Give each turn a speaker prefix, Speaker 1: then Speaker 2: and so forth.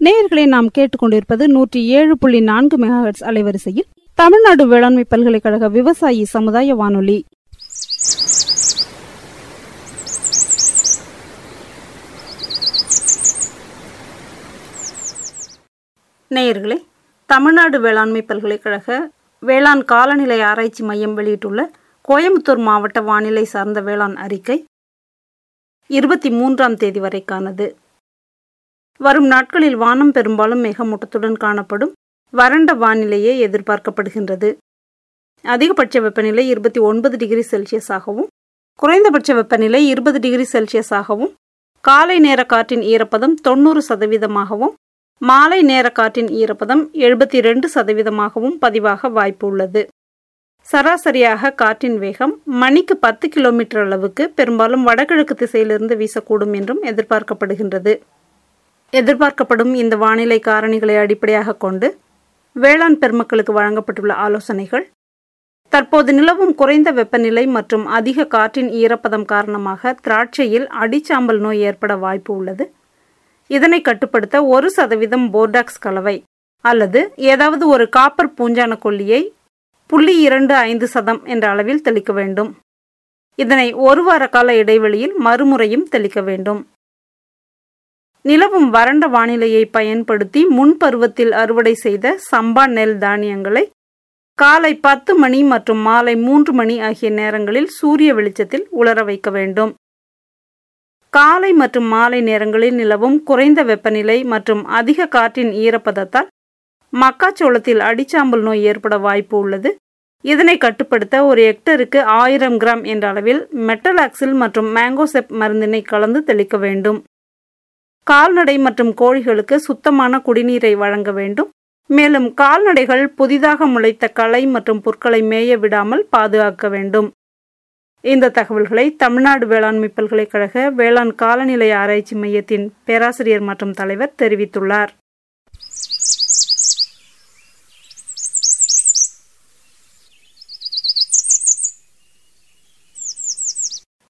Speaker 1: நேயர்களை நாம் கேட்டுக்கொண்டிருப்பது நூற்றி ஏழு புள்ளி நான்கு மெகாஹெட்ஸ் அலைவரிசையில் தமிழ்நாடு வேளாண்மை பல்கலைக்கழக விவசாயி சமுதாய வானொலி நேயர்களே தமிழ்நாடு வேளாண்மை பல்கலைக்கழக வேளாண் காலநிலை ஆராய்ச்சி மையம் வெளியிட்டுள்ள கோயம்புத்தூர் மாவட்ட வானிலை சார்ந்த வேளாண் அறிக்கை இருபத்தி மூன்றாம் தேதி வரைக்கானது வரும் நாட்களில் வானம் பெரும்பாலும் மேகமூட்டத்துடன் காணப்படும் வறண்ட வானிலையே எதிர்பார்க்கப்படுகின்றது அதிகபட்ச வெப்பநிலை இருபத்தி ஒன்பது டிகிரி செல்சியஸாகவும் குறைந்தபட்ச வெப்பநிலை இருபது டிகிரி செல்சியஸாகவும் காலை நேர காற்றின் ஈரப்பதம் தொண்ணூறு சதவீதமாகவும் மாலை நேர காற்றின் ஈரப்பதம் எழுபத்தி ரெண்டு சதவீதமாகவும் பதிவாக வாய்ப்பு உள்ளது சராசரியாக காற்றின் வேகம் மணிக்கு பத்து கிலோமீட்டர் அளவுக்கு பெரும்பாலும் வடகிழக்கு திசையிலிருந்து வீசக்கூடும் என்றும் எதிர்பார்க்கப்படுகின்றது எதிர்பார்க்கப்படும் இந்த வானிலை காரணிகளை அடிப்படையாக கொண்டு வேளாண் பெருமக்களுக்கு வழங்கப்பட்டுள்ள ஆலோசனைகள் தற்போது நிலவும் குறைந்த வெப்பநிலை மற்றும் அதிக காற்றின் ஈரப்பதம் காரணமாக திராட்சையில் அடிச்சாம்பல் நோய் ஏற்பட வாய்ப்பு உள்ளது இதனை கட்டுப்படுத்த ஒரு சதவீதம் போர்டாக்ஸ் கலவை அல்லது ஏதாவது ஒரு காப்பர் பூஞ்சான கொல்லியை புள்ளி இரண்டு ஐந்து சதம் என்ற அளவில் தெளிக்க வேண்டும் இதனை ஒரு வார கால இடைவெளியில் மறுமுறையும் தெளிக்க வேண்டும் நிலவும் வறண்ட வானிலையை பயன்படுத்தி முன்பருவத்தில் அறுவடை செய்த சம்பா நெல் தானியங்களை காலை பத்து மணி மற்றும் மாலை மூன்று மணி ஆகிய நேரங்களில் சூரிய வெளிச்சத்தில் உலர வைக்க வேண்டும் காலை மற்றும் மாலை நேரங்களில் நிலவும் குறைந்த வெப்பநிலை மற்றும் அதிக காற்றின் ஈரப்பதத்தால் மக்காச்சோளத்தில் அடிச்சாம்பல் நோய் ஏற்பட வாய்ப்பு உள்ளது இதனை கட்டுப்படுத்த ஒரு ஹெக்டருக்கு ஆயிரம் கிராம் என்ற அளவில் மெட்டலாக்சில் மற்றும் மேங்கோசெப் மருந்தினை கலந்து தெளிக்க வேண்டும் கால்நடை மற்றும் கோழிகளுக்கு சுத்தமான குடிநீரை வழங்க வேண்டும் மேலும் கால்நடைகள் புதிதாக முளைத்த களை மற்றும் புற்களை மேய விடாமல் பாதுகாக்க வேண்டும் இந்த தகவல்களை தமிழ்நாடு வேளாண்மை பல்கலைக்கழக வேளாண் காலநிலை ஆராய்ச்சி மையத்தின் பேராசிரியர் மற்றும் தலைவர் தெரிவித்துள்ளார்